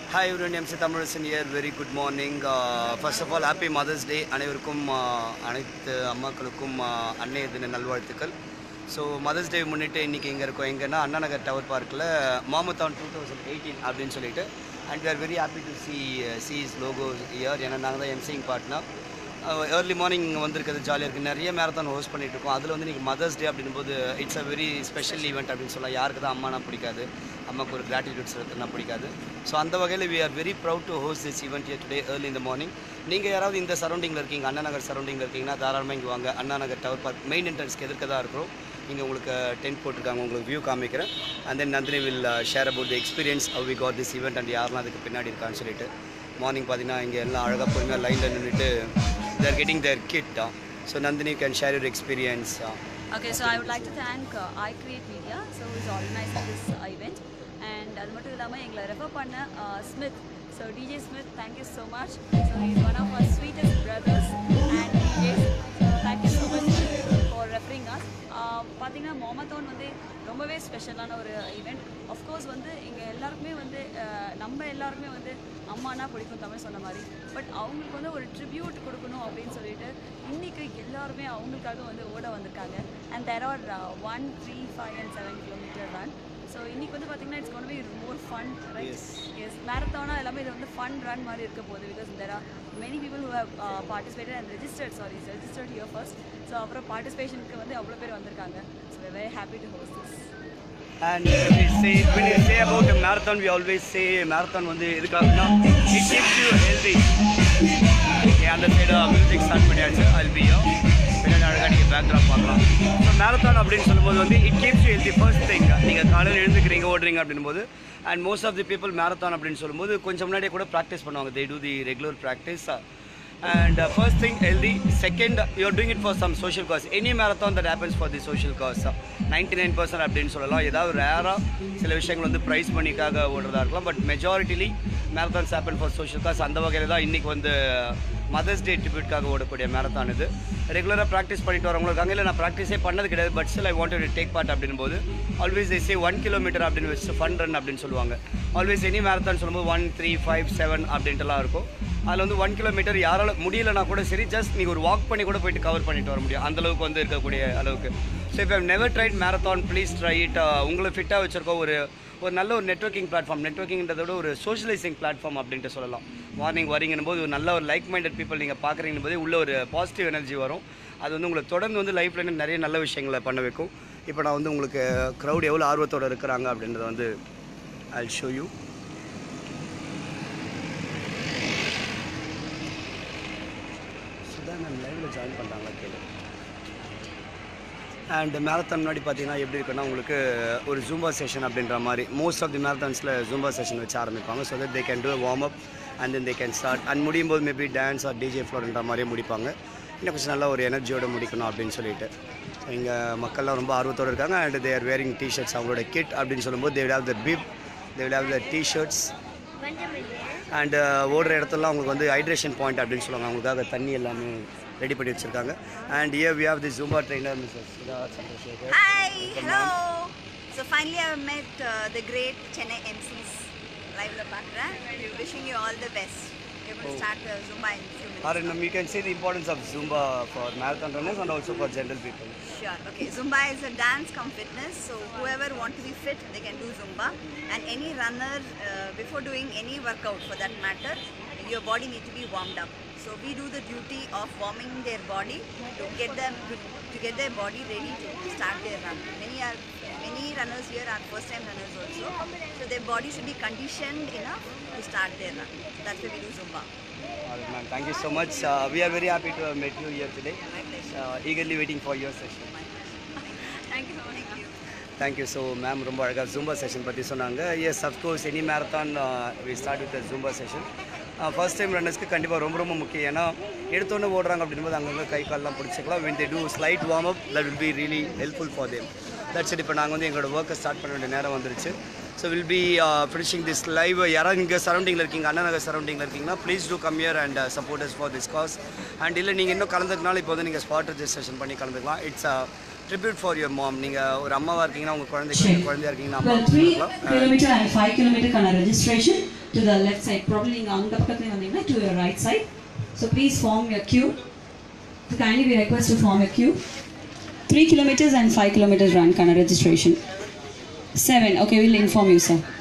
Hi ஒரு MC Tamizhasan here very good morning first of all happy mother's day அனைவருக்கும் uh, அனைத்து அம்மாக்களுக்கும் uh, அன்னைய தின நல்வாழ்த்துக்கள் ஸோ மதர்ஸ் டே முன்னிட்டு இன்றைக்கி இங்கே இருக்கோம் எங்கன்னா அண்ணா நகர் டவர் பார்க்கில் மாமத்தான் டூ தௌசண்ட் எயிட்டீன் அப்படின்னு சொல்லிட்டு and we are very happy to see see is logo here ஏன்னா நாங்கள் தான் எம்சிங் பார்ட்னர் ஏர்லி மார்னிங் இங்கே வந்திருக்கிறது ஜாலியாக இருக்குது நிறைய மேரத்தான் ஹோஸ்ட் பண்ணிட்டு இருக்கோம் அதில் வந்து இன்றைக்கி மதர்ஸ் டே அப்படின்போது it's a very special event அப்படின்னு சொல்லலாம் யாருக்கு தான் அம்மானா பிடிக்காது அம்மாவுக்கு ஒரு கிராட்டிடியூட் செலுத்தினா பிடிக்காது ஸோ அந்த வகையில் we are very proud to host this event here today early இந்த மார்னிங் நீங்கள் யாராவது இந்த சரௌண்டிங்கில் இருக்கீங்க அண்ணா நகர் சரௌண்டிங்கில் இருக்கீங்கன்னா தாராளமாக இங்கே வாங்க Anna Nagar tower park main என்ட்ரன்ஸ்க்கு எதிர்க்க தான் இருக்கிறோம் இங்கே உங்களுக்கு டென்ட் போட்டிருக்காங்க உங்களுக்கு வியூ காமிக்கிறேன் and then Nandini will share about the experience how we got this event and யாரெல்லாம் அதுக்கு பின்னாடி இருக்கான்னு சொல்லிட்டு மார்னிங் பார்த்தீங்கன்னா இங்கே எல்லாம் அழகாக பொறுமையாக லைனில் நின்றுட்டு there getting their kit so Nandini can share your experience Okay, so I would like to thank uh, I Create Media, so who is organizing this uh, event. And அது மட்டும் இல்லாமல் எங்களை ரெஃபர் பண்ண Smith so DJ Smith thank you so much so is one of our sweetest brothers and DJs thank you so much for referring us பார்த்தீங்கன்னா Momathon வந்து ரொம்பவே ஸ்பெஷலான ஒரு ஈவெண்ட் அஃப்கோர்ஸ் வந்து இங்கே எல்லாருக்குமே வந்து uh, நம்ம எல்லாருக்குமே வந்து அம்மானா பிடிக்கும் தமிழ் சொன்ன மாதிரி பட் அவங்களுக்கு வந்து ஒரு ட்ரிபியூட் கொடுக்கணும் அப்படின்னு சொல்லிட்டு இன்னைக்கு எல்லாருமே அவங்களுக்காக வந்து ஓட வந்திருக்காங்க and there are one three five and seven kilometer run so இன்னைக்கு வந்து பார்த்தீங்கன்னா இட்ஸ் கொண்டு போய் மோர் ஃபன் ரைட் எஸ் மேரத்தானா எல்லாமே இது வந்து ஃபன் ரன் மாதிரி இருக்க போகுது because there are many people who have participated and registered sorry registered here first so அப்புறம் பார்ட்டிசிபேஷனுக்கு வந்து அவ்வளோ பேர் வந்திருக்காங்க so very happy to host this And when we say when we say about a marathon, we always say marathon வந்து எதுக்காகனா it keeps you healthy. Okay, அந்த side music start பண்ணியாச்சு I'll be here. பின்னாடி அழகாக நீங்கள் backdrop பார்க்கலாம் so marathon அப்படின்னு சொல்லும்போது வந்து it keeps you healthy first thing நீங்கள் காலையில் எழுந்துக்கிறீங்க ஓடுறீங்க அப்படின்போது and most of the people marathon அப்படின்னு சொல்லும்போது கொஞ்சம் முன்னாடியே கூட ப்ராக்டிஸ் பண்ணுவாங்க they do the regular practice and uh, first thing healthy second you're doing it for some social cause any marathon that happens for the social cause uh, 99% அப்படின்னு சொல்லலாம் ஏதாவது ரேராக சில விஷயங்கள் வந்து ப்ரைஸ் மணிக்காக ஓடுறதா இருக்கலாம் but majorly marathons happen for social cause அந்த வகையில் தான் இன்றைக்கி வந்து மதர்ஸ் டே ட்ரிபியூட்காக ஓடக்கூடிய மேரத்தான் இது ரெகுலராக ப்ராக்டிஸ் பண்ணிட்டு வரவங்களுக்கு இல்லை நான் ப்ராக்டிஸே பண்ணது கிடையாது but still I want to take part அப்படின் போது always they say one kilometer அப்படின்னு வச்சு ஃபன் ரன் அப்படின்னு சொல்லுவாங்க ஆல்வேஸ் எனி மேரத்தான் சொல்லும்போது ஒன் த்ரீ ஃபைவ் செவன் அப்படின்ட்டுலாம் இருக்கும் அதில் வந்து ஒன் கிலோமீட்டர் யாரால முடியலனா கூட சரி ஜஸ்ட் நீங்கள் ஒரு வாக் பண்ணி கூட போயிட்டு கவர் பண்ணிட்டு வர முடியும் அந்த அளவுக்கு வந்து இருக்கக்கூடிய அளவுக்கு ஸோ இப்போ never tried marathon please try it உங்களை ஃபிட்டாக வச்சிருக்கோம் ஒரு ஒரு நல்ல ஒரு நெட்ஒர்க்கிங் பிளாட்ஃபார்ம் நெட்ஒர்க்கிங்கிறத விட ஒரு சோஷியலைசிங் பிளாட்ஃபார்ம் அப்படின்ட்டு சொல்லலாம் மார்னிங் வரீங்கன்னு போது ஒரு நல்ல ஒரு லைக் மைண்டட் பீப்பிள் நீங்கள் பார்க்குறீங்கன்னு போது உள்ள ஒரு பாசிட்டிவ் எனர்ஜி வரும் அது வந்து உங்களை தொடர்ந்து வந்து லைஃப்பில் நிறைய நல்ல விஷயங்களை பண்ண வைக்கும் இப்போ நான் வந்து உங்களுக்கு க்ரௌட் எவ்வளோ ஆர்வத்தோடு இருக்கிறாங்க அப்படின்றத வந்து I show you Sudha ma'am லைவில் ஜாயின் பண்ணுறாங்களா கேளு அண்ட் மேரத்தான் முன்னாடி பார்த்தீங்கன்னா எப்படி இருக்குன்னா உங்களுக்கு ஒரு ஜூம்பா செஷன் அப்படின்ற மாதிரி மோஸ்ட் ஆஃப் தி மேரத்தான்ஸில் ஜூம்பா செஷன் வச்சு ஆரம்பிப்பாங்க so that they can do warm up and then they can start and முடியும் போது மேபி டான்ஸ் ஆர் டிஜே ஃப்ளோர்ன்ற மாதிரியே முடிப்பாங்க இன்னும் கொஞ்சம் நல்லா ஒரு எனர்ஜியோட முடிக்கணும் அப்படின்னு சொல்லிட்டு இங்கே மக்கள்லாம் ரொம்ப ஆர்வத்தோடு இருக்காங்க அண்ட் தேர் வேரிங் டிஷர்ட்ஸ் அவங்களோட கிட் அப்படின்னு சொல்லும்போது they will have the bib they will have the t-shirts and ஓடுற இடத்துலலாம் அவங்களுக்கு வந்து ஹைட்ரேஷன் பாயிண்ட் அப்படின்னு சொல்லுவாங்க அவங்களுக்காக தண்ணி எல்லாமே ரெடி பண்ணி வச்சுருக்காங்க and here we have the zumba trainer Mrs Sudha Chandrasekhar Hi, Welcome, hello. So finally I have met uh, the great Chennai MCs live la பார்க்குறேன் wishing you all the best. We're going to start the Zumba in few minutes. Or um, you can see the importance of Zumba for marathon runners and also for general people. Sure. Okay. Zumba is a dance come fitness. So whoever want to be fit, they can do Zumba. And any runner, uh, before doing any workout for that matter, your body need to be warmed up. So we do the duty of warming their body to get them to get their body ready to start their run. Many are many runners here are first time runners also. So their body should be conditioned enough to start their run. That's why we do Zumba. All right, ma'am. Thank you so much. Uh, we are very happy to have met you here today. My pleasure. Uh, eagerly waiting for your session. My pleasure. Thank you so much. Thank you. Thank you so ma'am ரொம்ப அழகாக zumba session பற்றி சொன்னாங்க yes of course any marathon we start with zumba session first time ரன்னர்ஸ்க்கு கண்டிப்பாக ரொம்ப ரொம்ப முக்கியம் ஏன்னா எடுத்தோன்னே ஓடுறாங்க அப்படின்போது அங்கங்கே கை கால்லாம் பிடிச்சிக்கலாம் when they do slight warm up that will be really helpful for them that's it இப்போ நாங்கள் வந்து எங்களோட ஒர்க்கை ஸ்டார்ட் பண்ண வேண்டிய நேரம் வந்துருச்சு so will be finishing this live யாராவது இங்கே சரௌண்டிங்கில் இருக்கீங்க அண்ணா நகர் சரௌண்டிங்கில் இருக்கீங்கன்னா please do come here and supporters for this cause and இல்லை நீங்கள் இன்னும் கலந்துக்கனாலும் இப்போ வந்து நீங்கள் ஸ்பாட் ரெஜிஸ்ட்ரேஷன் பண்ணி கலந்துக்கலாம் it's tribute for your mom நீங்கள் ஒரு அம்மாவாக இருக்கீங்கன்னா உங்கள் குழந்தைக்கு குழந்தையா இருக்கீங்கன்னா அம்மா Well, three கொடுக்கலாம் kilometer and five kilometer kind of registration. To the left side problem நீங்கள் அந்த பக்கத்துலேயே வந்தீங்கன்னா to your right side so please form your queue So kindly we request to form a queue. Three kilometers and five kilometers run kind of registration. Seven. Okay, we'll inform you, sir.